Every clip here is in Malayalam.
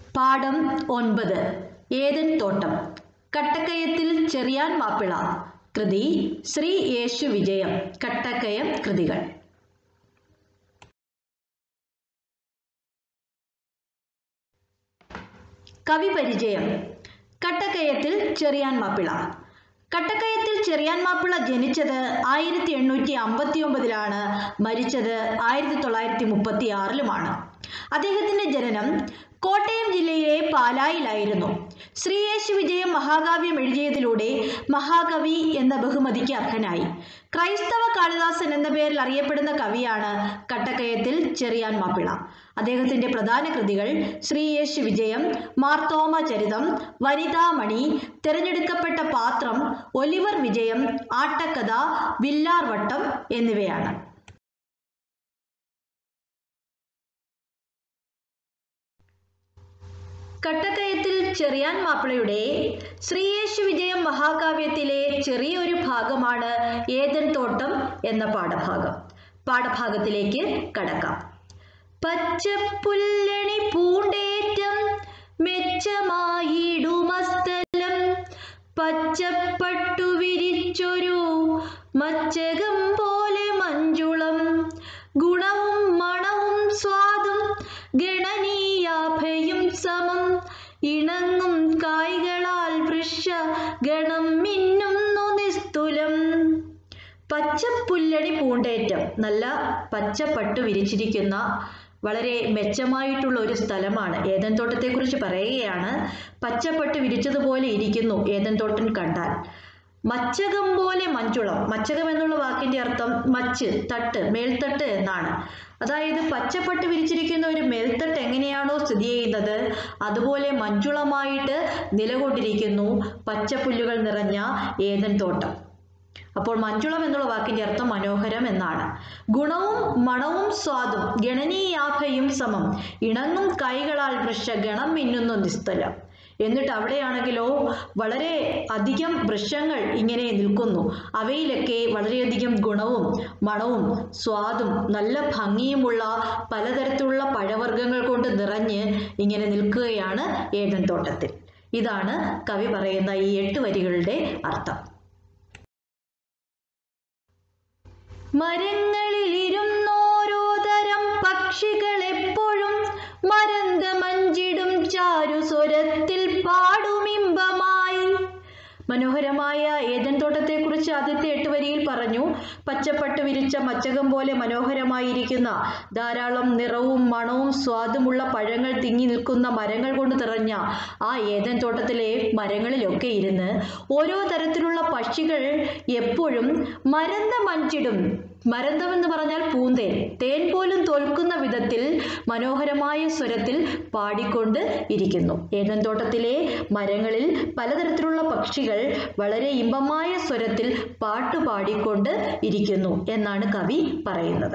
പാഠം ഒൻപത് ഏതൻ തോട്ടം കട്ടക്കയത്തിൽ ചെറിയാൻ മാപ്പിള കൃതി ശ്രീ യേശു വിജയം കട്ടക്കയം കൃതികൾ കവി പരിചയം കട്ടക്കയത്തിൽ ചെറിയാൻ മാപ്പിള കട്ടക്കയത്തിൽ ചെറിയാൻ മാപ്പിള ജനിച്ചത് ആയിരത്തി എണ്ണൂറ്റി അമ്പത്തി ഒമ്പതിലാണ് മരിച്ചത് ആയിരത്തി തൊള്ളായിരത്തി മുപ്പത്തി ആറിലുമാണ് അദ്ദേഹത്തിന്റെ ജനനം കോട്ടയം ജില്ലയിലെ പാലായിലായിരുന്നു ശ്രീയേശു വിജയം മഹാകാവ്യം എഴുതിയതിലൂടെ മഹാകവി എന്ന ബഹുമതിക്ക് അർഹനായി ക്രൈസ്തവ കാളിദാസൻ എന്ന പേരിൽ അറിയപ്പെടുന്ന കവിയാണ് കട്ടക്കയത്തിൽ ചെറിയാൻ മാപ്പിള അദ്ദേഹത്തിന്റെ പ്രധാന കൃതികൾ ശ്രീയേശു വിജയം മാർത്തോമ ചരിതം വനിതാമണി തിരഞ്ഞെടുക്കപ്പെട്ട പാത്രം ഒലിവർ വിജയം ആട്ടക്കഥ വില്ലാർ വട്ടം എന്നിവയാണ് കട്ടക്കയത്തിൽ ചെറിയാൻ മാപ്പിളയുടെ ശ്രീയേശു വിജയം മഹാകാവ്യത്തിലെ ചെറിയൊരു ഭാഗമാണ് ഏതൻ തോട്ടം എന്ന പാഠഭാഗം പാഠഭാഗത്തിലേക്ക് കടക്കാം പച്ചപ്പുല്ലണി പൂണ്ടേറ്റം മെച്ചമായിടുമസ്ഥലം പച്ചപ്പട്ടു വിരിച്ചൊരു മച്ചകം പോലെ മഞ്ജുളം ഗുണവും മണവും സ്വാദും ഗണനീയാഭയും സമം ഇണങ്ങും കായ്കളാൽ വൃക്ഷ ഗണം മിന്നുന്നു നിസ്തുലം പച്ചപ്പുല്ലടി പൂണ്ടേറ്റം നല്ല പച്ചപ്പട്ടു വിരിച്ചിരിക്കുന്ന വളരെ മെച്ചമായിട്ടുള്ള ഒരു സ്ഥലമാണ് ഏതൻ തോട്ടത്തെക്കുറിച്ച് പറയുകയാണ് പച്ചപ്പട്ട് വിരിച്ചതുപോലെ ഇരിക്കുന്നു ഏതൻ തോട്ടം കണ്ടാൽ മച്ചകം പോലെ മഞ്ചുളം മച്ചകം എന്നുള്ള വാക്കിന്റെ അർത്ഥം മച്ച് തട്ട് മേൽത്തട്ട് എന്നാണ് അതായത് പച്ചപ്പട്ട് വിരിച്ചിരിക്കുന്ന ഒരു മേൽത്തട്ട് എങ്ങനെയാണോ സ്ഥിതി ചെയ്യുന്നത് അതുപോലെ മഞ്ചുളമായിട്ട് നിലകൊണ്ടിരിക്കുന്നു പച്ചപ്പുല്ലുകൾ നിറഞ്ഞ ഏതൻ തോട്ടം അപ്പോൾ മഞ്ജുളം എന്നുള്ള വാക്കിന്റെ അർത്ഥം മനോഹരം എന്നാണ് ഗുണവും മണവും സ്വാദും ഗണനീയാഭയും സമം ഇണങ്ങും കൈകളാൽ വൃക്ഷ ഗണം മിന്നുന്നു നിസ്തലം എന്നിട്ട് അവിടെയാണെങ്കിലോ വളരെ അധികം വൃക്ഷങ്ങൾ ഇങ്ങനെ നിൽക്കുന്നു അവയിലൊക്കെ വളരെയധികം ഗുണവും മണവും സ്വാദും നല്ല ഭംഗിയുമുള്ള പലതരത്തിലുള്ള പഴവർഗ്ഗങ്ങൾ കൊണ്ട് നിറഞ്ഞ് ഇങ്ങനെ നിൽക്കുകയാണ് ഏതൻ തോട്ടത്തിൽ ഇതാണ് കവി പറയുന്ന ഈ എട്ട് വരികളുടെ അർത്ഥം മരങ്ങളിലിരുന്നോരോ തരം പക്ഷികൾ എപ്പോഴും മരന്തമഞ്ചിടും ചാരു സ്വരത്തിൽ പാടുമിമ്പമായി മനോഹരമായ ഏതൻ തോട്ടത്തെക്കുറിച്ച് ആദ്യത്തെ എട്ട് വരിയിൽ പറഞ്ഞു പച്ചപ്പട്ട് വിരിച്ച മച്ചകം പോലെ മനോഹരമായിരിക്കുന്ന ധാരാളം നിറവും മണവും സ്വാദുമുള്ള പഴങ്ങൾ തിങ്ങി നിൽക്കുന്ന മരങ്ങൾ കൊണ്ട് നിറഞ്ഞ ആ ഏതൻ തോട്ടത്തിലെ മരങ്ങളിലൊക്കെ ഇരുന്ന് ഓരോ തരത്തിലുള്ള പക്ഷികൾ എപ്പോഴും മരന്ത മഞ്ചിടും മരന്തം എന്ന് പറഞ്ഞാൽ പൂന്തേൻ തേൻ പോലും തോൽക്കുന്ന വിധത്തിൽ മനോഹരമായ സ്വരത്തിൽ പാടിക്കൊണ്ട് ഇരിക്കുന്നു ഏതൻ തോട്ടത്തിലെ മരങ്ങളിൽ പലതരത്തിലുള്ള പക്ഷികൾ വളരെ ഇമ്പമായ സ്വരത്തിൽ പാട്ട് പാടിക്കൊണ്ട് ഇരിക്കുന്നു എന്നാണ് കവി പറയുന്നത്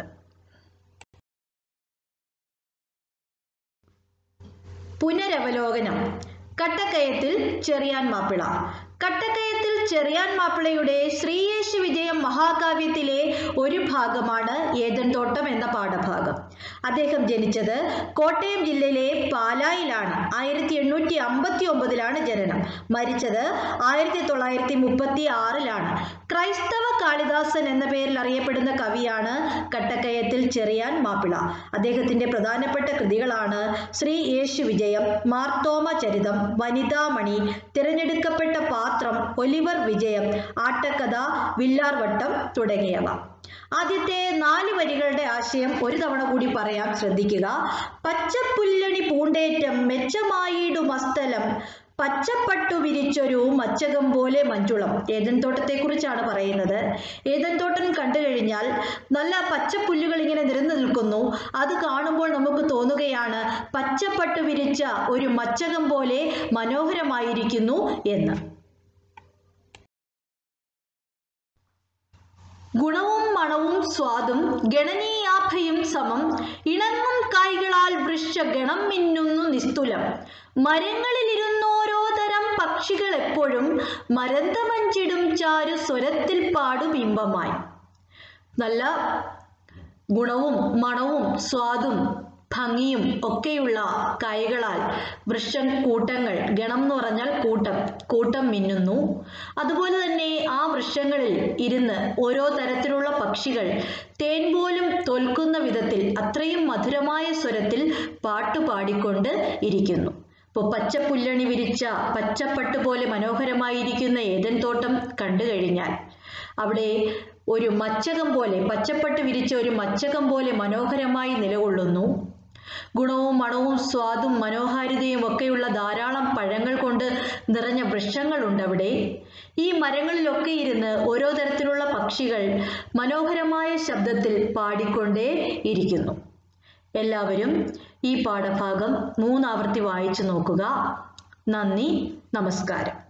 പുനരവലോകനം കട്ടക്കയത്തിൽ ചെറിയാൻ മാപ്പിള കട്ടക്കയത്തിൽ ചെറിയാൻ മാപ്പിളയുടെ ശ്രീയേശു വിജയം മഹാകാവ്യത്തിലെ ഒരു ഭാഗമാണ് ഏതൻ തോട്ടം എന്ന പാഠഭാഗം അദ്ദേഹം ജനിച്ചത് കോട്ടയം ജില്ലയിലെ പാലായിലാണ് ആയിരത്തി എണ്ണൂറ്റി അമ്പത്തി ഒമ്പതിലാണ് ജനനം മരിച്ചത് ആയിരത്തി തൊള്ളായിരത്തി മുപ്പത്തി ആറിലാണ് ക്രൈസ്തവ കാളിദാസൻ എന്ന പേരിൽ അറിയപ്പെടുന്ന കവിയാണ് കട്ടക്കയത്തിൽ ചെറിയാൻ മാപ്പിള അദ്ദേഹത്തിന്റെ പ്രധാനപ്പെട്ട കൃതികളാണ് ശ്രീ യേശു വിജയം മാർത്തോമ ചരിതം വനിതാമണി തിരഞ്ഞെടുക്കപ്പെട്ട പാത്രം ഒലിവർ വിജയം ആട്ടക്കഥ വില്ലാർവട്ടം തുടങ്ങിയവ ആദ്യത്തെ നാല് വരികളുടെ ആശയം ഒരു തവണ കൂടി പറയാം ശ്രദ്ധിക്കുക പച്ചപ്പുല്ലണി പൂണ്ടേറ്റം മെച്ചമായിടുമസ്ഥലം പച്ചപ്പട്ടു വിരിച്ചൊരു മച്ചകം പോലെ മഞ്ചുളം ഏതൻ തോട്ടത്തെക്കുറിച്ചാണ് പറയുന്നത് ഏതൻ തോട്ടം കണ്ടു കഴിഞ്ഞാൽ നല്ല പച്ചപ്പുല്ലുകൾ ഇങ്ങനെ നിരന്നു നിൽക്കുന്നു അത് കാണുമ്പോൾ നമുക്ക് തോന്നുകയാണ് പച്ചപ്പട്ടു വിരിച്ച ഒരു മച്ചകം പോലെ മനോഹരമായിരിക്കുന്നു എന്ന് ഗുണവും മണവും സ്വാദും ഗണനീയാഭയും സമം ഇണങ്ങും കായ്കളാൽ വൃക്ഷ ഗണം മിന്നുന്നു നിസ്തുലം മരങ്ങളിലിരുന്നോരോ തരം പക്ഷികൾ എപ്പോഴും മരന്തമഞ്ചിടും ചാരു സ്വരത്തിൽ പാടും ഇമ്പമായി നല്ല ഗുണവും മണവും സ്വാദും ഭംഗിയും ഒക്കെയുള്ള കായകളാൽ വൃക്ഷം കൂട്ടങ്ങൾ ഗണം എന്ന് പറഞ്ഞാൽ കൂട്ടം കൂട്ടം മിന്നുന്നു അതുപോലെ തന്നെ ആ വൃക്ഷങ്ങളിൽ ഇരുന്ന് ഓരോ തരത്തിലുള്ള പക്ഷികൾ തേൻ പോലും തോൽക്കുന്ന വിധത്തിൽ അത്രയും മധുരമായ സ്വരത്തിൽ പാട്ട് പാടിക്കൊണ്ട് ഇരിക്കുന്നു ഇപ്പോൾ പച്ചപ്പുല്ലണി വിരിച്ച പച്ചപ്പട്ട് പോലെ മനോഹരമായിരിക്കുന്ന ഏതൻ തോട്ടം കണ്ടു കഴിഞ്ഞാൽ അവിടെ ഒരു മച്ചകം പോലെ പച്ചപ്പട്ട് വിരിച്ച ഒരു മച്ചകം പോലെ മനോഹരമായി നിലകൊള്ളുന്നു ഗുണവും മണവും സ്വാദും മനോഹാരിതയും ഒക്കെയുള്ള ധാരാളം പഴങ്ങൾ കൊണ്ട് നിറഞ്ഞ വൃക്ഷങ്ങളുണ്ട് അവിടെ ഈ മരങ്ങളിലൊക്കെ ഇരുന്ന് ഓരോ തരത്തിലുള്ള പക്ഷികൾ മനോഹരമായ ശബ്ദത്തിൽ പാടിക്കൊണ്ടേ ഇരിക്കുന്നു എല്ലാവരും ഈ പാഠഭാഗം മൂന്നാവർത്തി വായിച്ചു നോക്കുക നന്ദി നമസ്കാരം